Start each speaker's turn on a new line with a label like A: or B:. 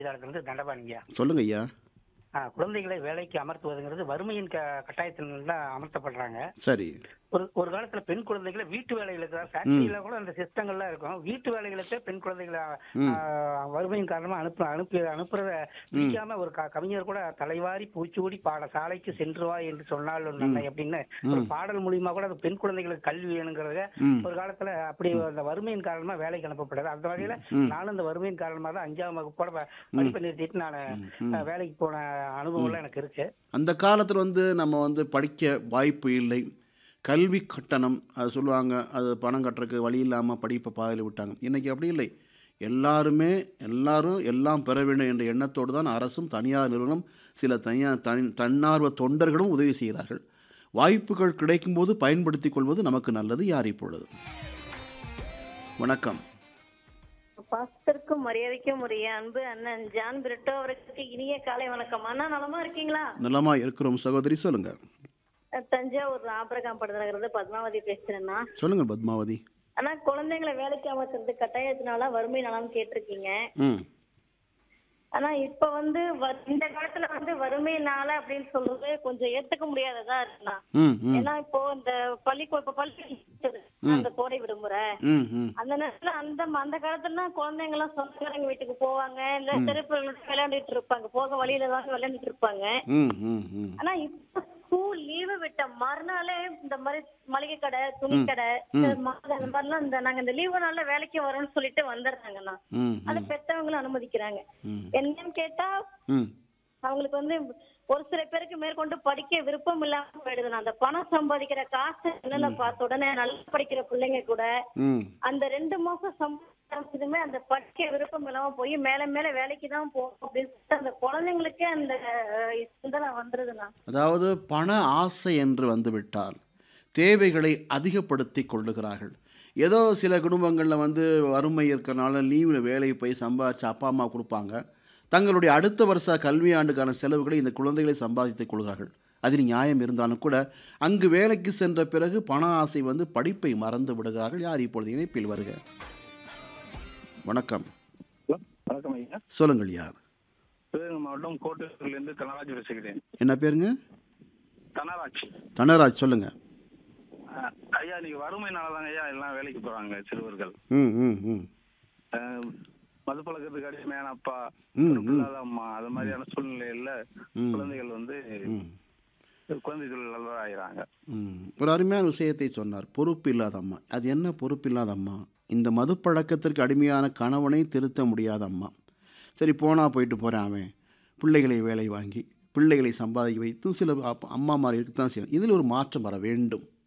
A: இருந்து தண்டபாணிங்க
B: சொல்லுங்க ஐயா
A: ஆ, குழந்தைகளை வேலைக்கு அமர்த்துவதுங்கிறது வறுமையின் க கட்டாயத்தில் தான் அமர்த்தப்படுறாங்க
B: சரி
A: ஒரு ஒரு காலத்துல பெண் குழந்தைகளை வீட்டு வேலைகளுக்கு தான் ஃபேக்டரியில கூட அந்த சிஸ்டங்கள்லாம் இருக்கும் வீட்டு வேலைகளுக்கு பெண் குழந்தைகளை ஆ, வறுமையின் காரணமா அனுப்ப அனுப்பி அனுப்புறத பிடிக்காம ஒரு க- கவிஞர் கூட தலைவாரி பூச்சூடி பாட சாலைக்கு சென்று வா என்று சொன்னால் ஒரு நன்மை அப்படின்னு ஒரு பாடல் மூலியமா கூட அது பெண் குழந்தைகளுக்கு கல்வி வேணுங்கிறத
B: ம்.
A: ஒரு காலத்துல அப்படி அந்த வறுமையின் காரணமா வேலைக்கு அனுப்பப்பட்டது அந்த வகையில நானும் இந்த வறுமையின் காரணமா தான் அஞ்சாம் வகுப்போட ப- படிப்பை நிறுத்திட்டு நான் அஹ், வேலைக்கு போன அனுபவம்லாம் எனக்கு இருக்கு
B: அந்த காலத்தில் வந்து நம்ம வந்து படிக்க வாய்ப்பு இல்லை கல்வி கட்டணம் அது சொல்லுவாங்க அது பணம் கட்டுறதுக்கு வழி இல்லாமல் படிப்பை பாதையில் விட்டாங்க இன்றைக்கி அப்படி இல்லை எல்லாருமே எல்லாரும் எல்லாம் பெற வேண்டும் என்ற எண்ணத்தோடு தான் அரசும் தனியார் நிறுவனம் சில தனியார் தனி தன்னார்வ தொண்டர்களும் உதவி செய்கிறார்கள் வாய்ப்புகள் கிடைக்கும்போது பயன்படுத்திக் கொள்வது நமக்கு நல்லது யார் இப்பொழுது வணக்கம்
C: பாஸ்தருக்கும் மரியாதைக்கும் உரிய அன்பு அண்ணன் ஜான் பிரிட்டோ அவருக்கு இனிய காலை வணக்கம் அண்ணா நலமா இருக்கீங்களா
B: நலமா இருக்கிறோம் சகோதரி சொல்லுங்க
C: அஹ் தஞ்சாவூர் ஆபரகாம் படுத்துறது பத்மாவதி பேசுறேன்னா
B: சொல்லுங்க பத்மாவதி
C: ஆனா குழந்தைங்களை வேலைக்கு அமர்த்துறது கட்டாயத்தினால வறுமை நலம் கேட்டிருக்கீங்க
B: ம்
C: ஆனா இப்ப வந்து வ- இந்த காலத்துல வந்து வறுமையினால அப்படின்னு சொல்றது கொஞ்சம் ஏத்துக்க முடியாததா இருக்குண்ணா
B: ம் ம்
C: ஏன்னா இப்போ இந்த பள்ளி இப்ப பள்ளி அந்த கோடை விடுமுறை
B: ம் ம்
C: அந்த நேரத்துல அந்த அந்த காலத்துல குழந்தைங்க எல்லாம் சொந்தக்காரங்க வீட்டுக்கு போவாங்க இல்ல தெருப்புகளோட விளையாண்டுட்டு இருப்பாங்க போக வழியில தான் விளையாண்டுட்டு இருப்பாங்க
B: ம் ம் ம்
C: ஆனா இப்ப ஸ்கூல் லீவு விட்ட மறுநாளே இந்த மாதிரி மளிகை கடை துணி கடை இந்த மாதிரி அந்த மாதிரிலாம் இந்த நாங்க இந்த லீவு நாள்ல வேலைக்கு வரோம்னு சொல்லிட்டு வந்துடுறாங்கண்ணா
B: ம்
C: அதை பெத்தவங்களும் அனுமதிக்கிறாங்க
B: ம்.
C: என்னன்னு கேட்டா
B: ம்
C: அவங்களுக்கு வந்து ஒரு சில பேருக்கு மேற்கொண்டு படிக்க விருப்பம் இல்லாம போயிடுதுண்ணா அந்த பணம் சம்பாதிக்கிற காசு என்னென்ன பார்த்த உடனே நல்லா படிக்கிற பிள்ளைங்க கூட
B: ம்
C: அந்த ரெண்டு மாசம் சம்பாதிச்சதுமே அந்த படிக்க விருப்பம் இல்லாம போய் மேல மேல வேலைக்கு தான் போகும் அப்படின்னு சொல்லிட்டு அந்த குழந்தைங்களுக்கே அந்த அஹ், சிந்தனை வந்துருதுண்ணா
B: அதாவது பண ஆசை என்று வந்துவிட்டால் தேவைகளை அதிகப்படுத்தி கொள்ளுகிறார்கள் ஏதோ சில குடும்பங்களில் வந்து வறுமை இருக்கிறனால லீவில் வேலைக்கு போய் சம்பாதிச்சு அப்பா அம்மா கொடுப்பாங்க தங்களுடைய அடுத்த வருஷ கல்வி ஆண்டுக்கான செலவுகளை இந்த குழந்தைகளை சம்பாதித்துக் கொள்கிறார்கள் அதில் நியாயம் இருந்தாலும் கூட அங்கு வேலைக்கு சென்ற பிறகு பண ஆசை வந்து படிப்பை மறந்து விடுகிறார்கள் யார் இப்பொழுது இணைப்பில் வருக வணக்கம்
D: ஹலோ வணக்கம் ஐயா
B: சொல்லுங்கள் யார்
D: சிவகங்கை மாவட்டம் கோட்டூர்லேருந்து தனராஜ் பேசுகிறேன்
B: என்ன பேருங்க
D: தனராஜ்
B: தனராஜ் சொல்லுங்கள்
D: அஹ், ஐயா நீங்க வறுமைனால தாங்க ஐயா எல்லாம் வேலைக்கு போறாங்க சிறுவர்கள்
B: ம் ம் ம்
D: அஹ், மது பழக்கத்துக்கு அடிமையான அப்பா
B: ம்,
D: பொறுப்பு இல்லாத அம்மா அது மாதிரியான சூழ்நிலையில
B: ம்.
D: குழந்தைகள் வந்து
B: ம்
D: குழந்தை தொழிலாளர் ஆகிறாங்க
B: ம். ஒரு அருமையான விஷயத்தை சொன்னார் பொறுப்பு இல்லாத அம்மா அது என்ன பொறுப்பு இல்லாத அம்மா இந்த மது பழக்கத்திற்கு அடிமையான கணவனை திருத்த முடியாத அம்மா சரி போனா போயிட்டு போகிறேன் அவன் பிள்ளைகளை வேலை வாங்கி பிள்ளைகளை சம்பாதிக்க வைத்தும் சில அப்ப- அம்மாமார் இருக்கத்தான் செய்யும் இதில் ஒரு மாற்றம் வர வேண்டும்